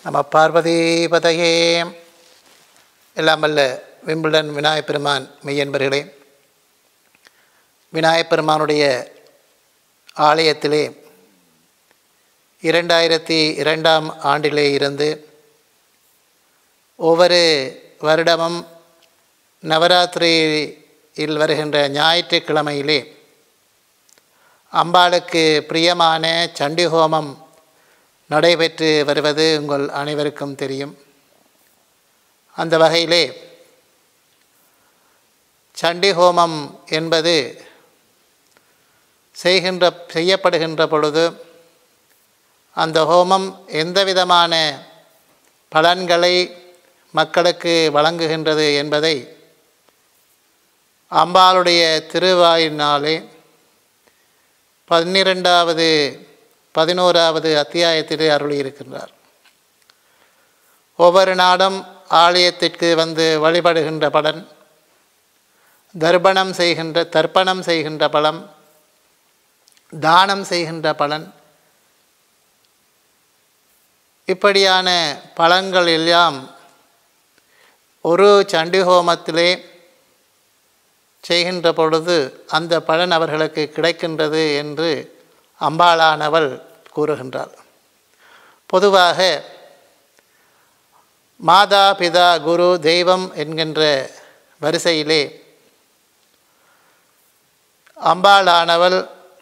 நம பார்வதிபதையே எல்லாம் வல்ல விம்பிள்டன் விநாயகப் பெருமான் மெய்யன்பர்களே விநாயகப் பெருமானுடைய ஆலயத்திலே இரண்டாயிரத்தி இரண்டாம் ஆண்டிலே இருந்து ஒவ்வொரு வருடமும் நவராத்திரியில் வருகின்ற ஞாயிற்றுக்கிழமையிலே அம்பாளுக்கு பிரியமான சண்டி ஹோமம் நடைபெற்று வருவது உங்கள் அனைவருக்கும் தெரியும் அந்த வகையிலே சண்டி ஹோமம் என்பது செய்கின்ற செய்யப்படுகின்ற பொழுது அந்த ஹோமம் எந்த விதமான பலன்களை மக்களுக்கு வழங்குகின்றது என்பதை அம்பாளுடைய திருவாயினாலே பன்னிரெண்டாவது பதினோராவது அத்தியாயத்திலே அருளியிருக்கின்றார் ஒவ்வொரு நாடும் ஆலயத்திற்கு வந்து வழிபடுகின்ற பலன் தர்ப்பணம் செய்கின்ற தர்ப்பணம் செய்கின்ற பலம் தானம் செய்கின்ற பலன் இப்படியான பலன்கள் எல்லாம் ஒரு சண்டி ஹோமத்திலே செய்கின்ற பொழுது அந்த பலன் அவர்களுக்கு கிடைக்கின்றது என்று அம்பாளானவள் கூறுகின்றாள் பொதுவாக மாதா பிதா குரு தெய்வம் என்கின்ற வரிசையிலே அம்பாளானவள்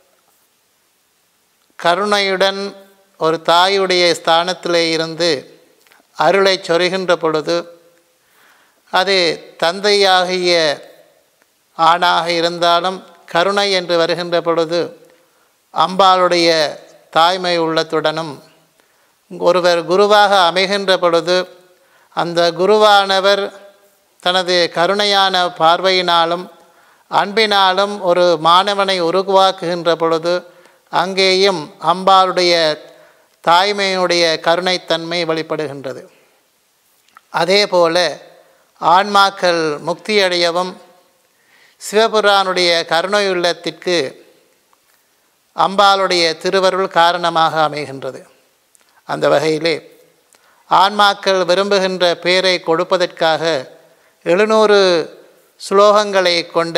கருணையுடன் ஒரு தாயுடைய ஸ்தானத்திலே இருந்து அருளை சொருகின்ற பொழுது அது தந்தையாகிய ஆணாக இருந்தாலும் கருணை என்று வருகின்ற பொழுது அம்பாளுடைய தாய்மை உள்ளத்துடனும் ஒருவர் குருவாக அமைகின்ற பொழுது அந்த குருவானவர் தனது கருணையான பார்வையினாலும் அன்பினாலும் ஒரு மாணவனை உருவாக்குகின்ற பொழுது அங்கேயும் அம்பாளுடைய தாய்மையினுடைய கருணைத்தன்மை வெளிப்படுகின்றது அதே போல ஆன்மாக்கள் முக்தியடையவும் சிவபுரானுடைய கருணையுள்ளத்திற்கு அம்பாளுடைய திருவருள் காரணமாக அமைகின்றது அந்த வகையிலே ஆன்மாக்கள் விரும்புகின்ற பேரை கொடுப்பதற்காக எழுநூறு ஸ்லோகங்களை கொண்ட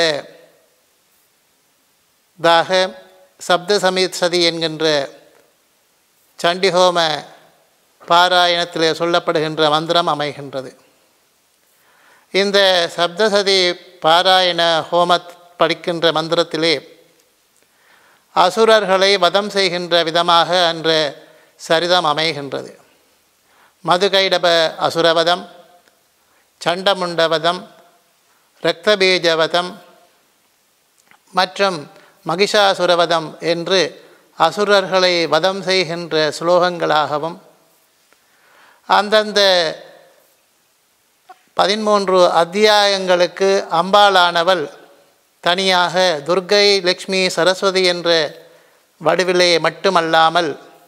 தாக சப்த சதி என்கின்ற சண்டிஹோம பாராயணத்திலே சொல்லப்படுகின்ற மந்திரம் அமைகின்றது இந்த சப்தசதி பாராயண ஹோம படிக்கின்ற மந்திரத்திலே அசுரர்களை வதம் செய்கின்ற விதமாக அன்ற சரிதம் அமைகின்றது மதுகைடப அசுரவதம் சண்டமுண்டவதம் இரத்தபீஜவதம் மற்றும் மகிஷாசுரவதம் என்று அசுரர்களை வதம் செய்கின்ற ஸ்லோகங்களாகவும் அந்தந்த பதிமூன்று அத்தியாயங்களுக்கு அம்பாளானவள் தனியாக துர்கை லக்ஷ்மி சரஸ்வதி என்ற வடிவிலே மட்டுமல்லாமல்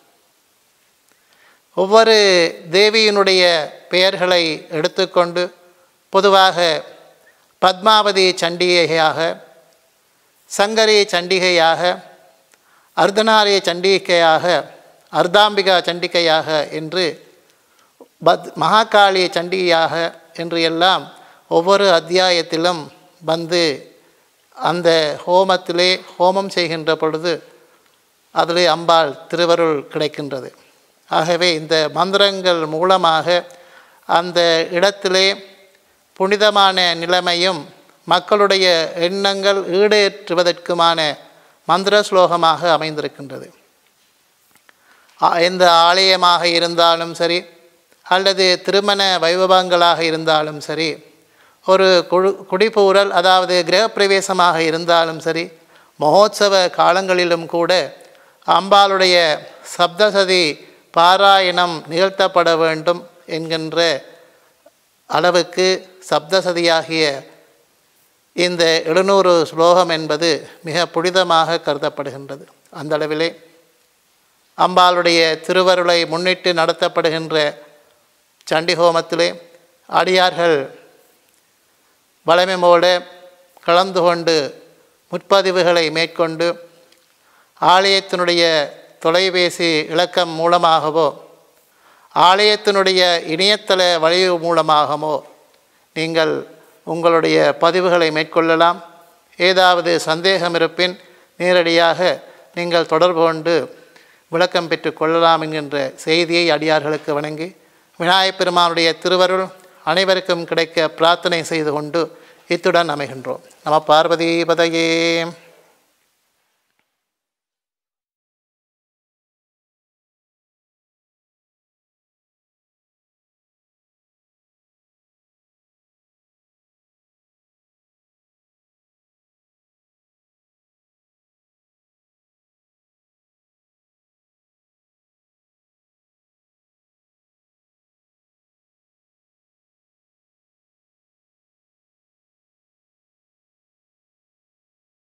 ஒவ்வொரு தேவியினுடைய பெயர்களை எடுத்துக்கொண்டு பொதுவாக பத்மாவதி சண்டிகையாக சங்கரி சண்டிகையாக அர்த்தநாரிய சண்டிகையாக அர்த்தாம்பிகா சண்டிகையாக என்று பத் மகாகாளி சண்டிகையாக என்று எல்லாம் ஒவ்வொரு அத்தியாயத்திலும் வந்து அந்த ஹோமத்திலே ஹோமம் செய்கின்ற பொழுது அதிலே அம்பாள் திருவருள் கிடைக்கின்றது ஆகவே இந்த மந்திரங்கள் மூலமாக அந்த இடத்திலே புனிதமான நிலைமையும் மக்களுடைய எண்ணங்கள் ஈடேற்றுவதற்குமான மந்திர ஸ்லோகமாக அமைந்திருக்கின்றது எந்த ஆலயமாக இருந்தாலும் சரி அல்லது திருமண வைபவங்களாக இருந்தாலும் சரி ஒரு குழு குடிபூரல் அதாவது கிரகப்பிரவேசமாக இருந்தாலும் சரி மகோத்சவ காலங்களிலும் கூட அம்பாளுடைய சப்தசதி பாராயணம் நிகழ்த்தப்பட வேண்டும் என்கின்ற அளவுக்கு சப்தசதியாகிய இந்த எழுநூறு ஸ்லோகம் என்பது மிக புனிதமாக கருதப்படுகின்றது அந்த அளவிலே அம்பாளுடைய திருவருளை முன்னிட்டு நடத்தப்படுகின்ற சண்டிஹோமத்திலே அடியார்கள் வளமைமோடு கலந்து கொண்டு முற்பதிவுகளை மேற்கொண்டு ஆலயத்தினுடைய தொலைபேசி இலக்கம் மூலமாகவோ ஆலயத்தினுடைய இணையதள வழி மூலமாகவோ நீங்கள் உங்களுடைய பதிவுகளை மேற்கொள்ளலாம் ஏதாவது சந்தேகம் இருப்பின் நேரடியாக நீங்கள் தொடர்பு கொண்டு விளக்கம் பெற்று கொள்ளலாம் என்கின்ற செய்தியை அடியார்களுக்கு வணங்கி விநாயகப் பெருமானுடைய திருவருள் அனைவருக்கும் கிடைக்க பிரார்த்தனை செய்து கொண்டு இத்துடன் அமைகின்றோம் நம பார்வதி பதையே